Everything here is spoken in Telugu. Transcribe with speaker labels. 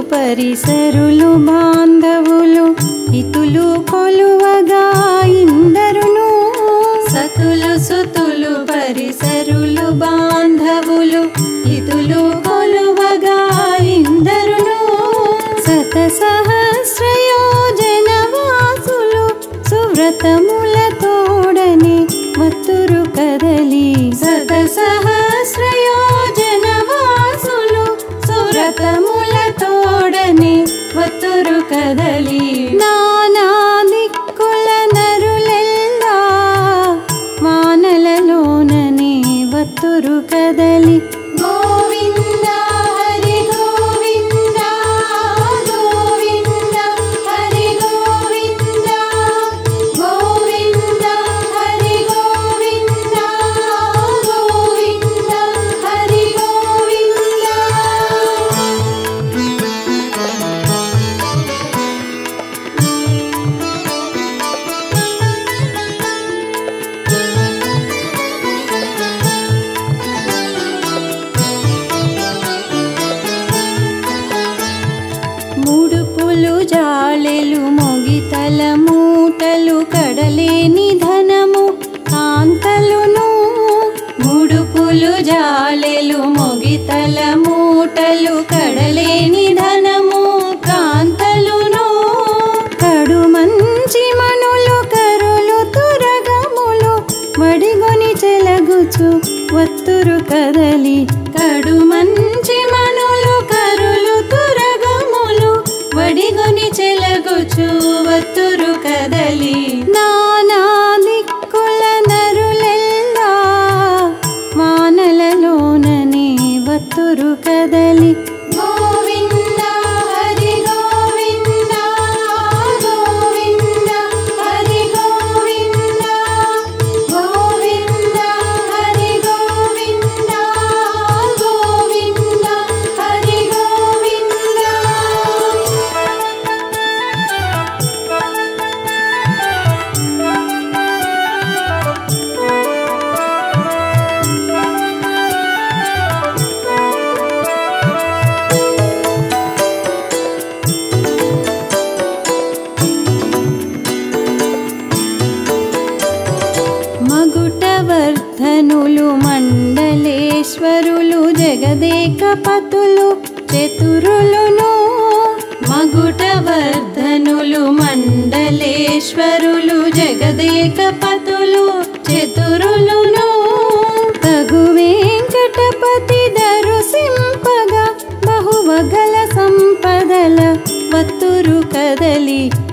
Speaker 1: పరిసరులు బాంధవులు ఇతులు కొలువగా ఇందరును సతులు సుతులు పరిసరులు బాంధవులు ఇతులు కొలువగా ఇందరును శత సహస్రయోజన వాసులు సువ్రతముల తోడని మత్తురు కదలి శత సహస్రయోజన వాసులు సురతముల తోడని మత్తురు కదలి నానా దిక్కుల నరులెల్లా వానలలోననే వత్తురు కదలి గోవింద హరి గోవింద గోవింద హరి గోవింద గోవింద హరి గోవింద గోవింద హరి గోవింద ముడుపులు జాళెలు మొగితల మూటలు కడలేని ధనము కాంతలును ముడుపులు జాళెలు మొగితల మూటలు కడలేని ధనము కాంతలును కడు మంచి మనులు కరులు తురగములు వడిగొని చెలగుచు వత్తురు కదలి కడు మంచి మనులు కరులు తురగములు వడిగొని చెలగుచు వత్తురు కదలి నానా దిక్కుల నరులెల్లా వానలలోననే వత్తురు కదలి గోవింద హరి గోవింద గోవింద హరి గోవింద గోవింద హరి గోవింద గోవింద హరి గోవింద మగుటవర్ధనులు మండలేశ్వరులు జగదేక పతులు చతురులును మగుటవర్ధనులు మండలేశ్వరులు జగదేక పతులు చతురులును తగు వెంకటపతి దరుసింపగా బహువగల సంపదల వత్తురు కదలి